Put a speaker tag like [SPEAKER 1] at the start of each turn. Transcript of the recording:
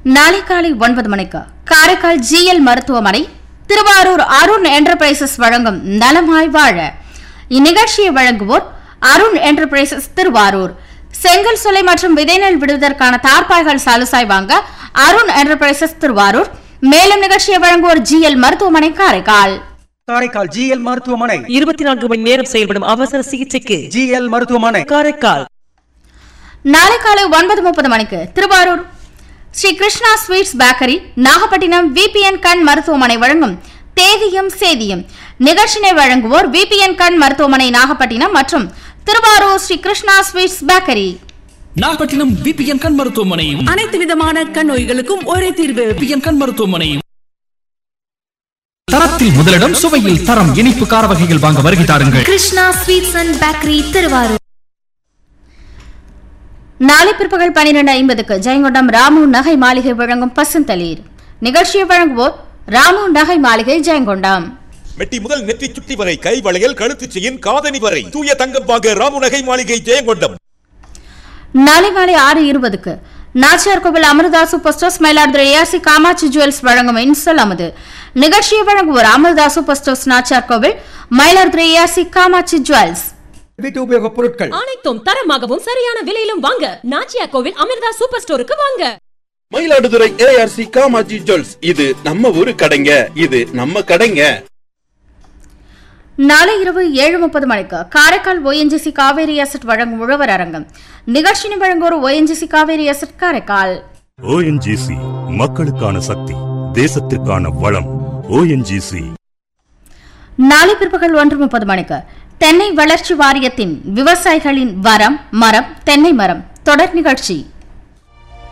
[SPEAKER 1] நாளை காலை ஒன்பது மணிக்கு காரைக்கால் ஜிஎல் மருத்துவமனை திருவாரூர் அருண் என்டர்பிரைசஸ் வழங்கும் நலமாய் வாழ இந்நிகழ்ச்சியை வழங்குவோர் அருண் என்டர்பிரைசஸ் திருவாரூர் செங்கல் சுலை மற்றும் விதைநெல் விடுவதற்கான தார்பாய்கள் சாலுசாய் வாங்க அருண் என்டர்பிரைசஸ் திருவாரூர் மேலும் நிகழ்ச்சியை வழங்குவோர் ஜிஎல் மருத்துவமனை காரைக்கால்
[SPEAKER 2] காரைக்கால் ஜிஎல் மருத்துவமனை
[SPEAKER 3] இருபத்தி நான்கு மணி நேரம் செயல்படும் அவசர சிகிச்சைக்கு
[SPEAKER 2] ஜிஎல் மருத்துவமனை
[SPEAKER 3] காரைக்கால்
[SPEAKER 1] நாளை காலை ஒன்பது முப்பது மணிக்கு Thiruvarur Sri Krishna sweets bakery Nagapattinam VPN கண் மருத்துவமனை வழங்கும் தேதியும் சேதியும் நிகழ்ச்சினை வழங்குவோர் விபிஎன் கண் மருத்துவமனை நாகப்பட்டினம் மற்றும் Thiruvarur Sri Krishna sweets bakery
[SPEAKER 4] Nagapattinam VPN கண் மருத்துவமனையும்
[SPEAKER 3] அனைத்து விதமான கண் நோய்களுக்கும் ஒரே தீர்வு
[SPEAKER 4] விபிஎன் கண் மருத்துவமனையும் தரத்தில் முதலிடம் சுவையில் தரம் இனிப்பு கார வகைகள் வாங்க வருகை தாருங்கள்
[SPEAKER 1] Krishna sweets and bakery Thiruvarur நாளை பிற்பகல் பனிரெண்டு ஐம்பதுக்கு ஜெயங்கொண்டம் ராமு நகை மாளிகை வழங்கும் பசுந்தளிர் நிகழ்ச்சியை வழங்குவோர் ராமு நகை மாளிகை ஜெயங்கொண்டம்
[SPEAKER 5] மெட்டி முதல் நெற்றி சுட்டி வரை கை வளையல் கழுத்து செயின் காதணி வரை தூய தங்கம் வாங்க ராமுநகை மாளிகை ஜெயங்கொண்டம்
[SPEAKER 1] நாளை மாலை ஆறு இருபதுக்கு Nachiyar Kovil Amritha super stores Mayiladuthurai ARC Kamatchi jewels வழங்கும் இன்சல் அமுது நிகழ்ச்சியை வழங்குவோர் அமிர்தா சூப்பர் ஸ்டோர்ஸ் நாச்சியார் கோவில் மயிலாடுதுறை ஏஆர்சி காமாட்சி ஜுவல்ஸ்
[SPEAKER 2] வீட்டு உபயோகப் பொருட்கள்
[SPEAKER 6] அனைத்தும் தரமாகவும் சரியான விலையிலும் வாங்க நாச்சியா கோவில் அமிர்தா சூப்பர் ஸ்டோருக்கு வாங்க
[SPEAKER 7] மயிலாடுதுறை ஏஆர்சி காமாஜி ஜுவல்ஸ் இது நம்ம ஊரு கடைங்க இது நம்ம கடைங்க
[SPEAKER 1] நாளை இரவு ஏழு முப்பது மணிக்கு காரைக்கால் ஓஎன்ஜிசி காவேரி அசட் வழங்கும் உழவர் அரங்கம் நிகழ்ச்சியை வழங்குவோர் ONGC Cauvery asset Karaikal
[SPEAKER 8] ONGC மக்களுக்கான சக்தி தேசத்திற்கான வளம் ஓஎன்ஜிசி
[SPEAKER 1] நாளை பிற்பகல் ஒன்று முப்பது மணிக்கு தென்னை வளர்ச்சி வாரியத்தின் விவசாயிகளின் வரம் மரம் தென்னை மரம் தொடர் நிகழ்ச்சி